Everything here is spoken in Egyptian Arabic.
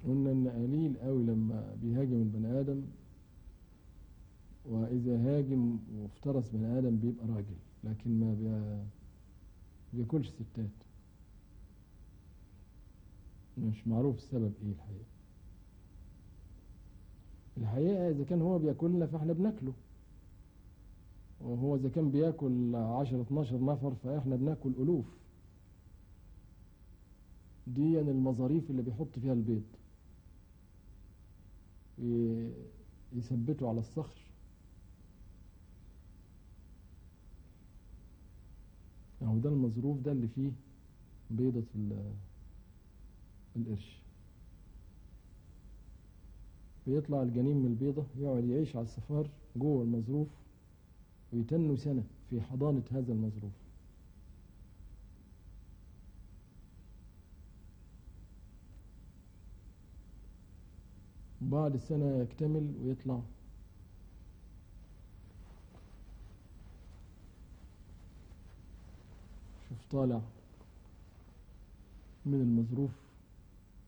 قلنا ان قليل قوي لما بيهاجم البني ادم واذا هاجم وافترس بني ادم بيبقى راجل لكن ما بي- بياكلش ستات مش معروف السبب ايه الحقيقة الحقيقة اذا كان هو بياكلنا فاحنا بناكله وهو اذا كان بياكل 10 12 نفر فاحنا بناكل الوف دي المظاريف اللي بيحط فيها البيض ي- يثبته على الصخر اهو ده المظروف ده اللي فيه بيضة ال- القرش بيطلع الجنين من البيضة يقعد يعيش على الصفار جوه المظروف ويتنوا سنة في حضانة هذا المظروف بعد السنة يكتمل ويطلع شوف طالع من المظروف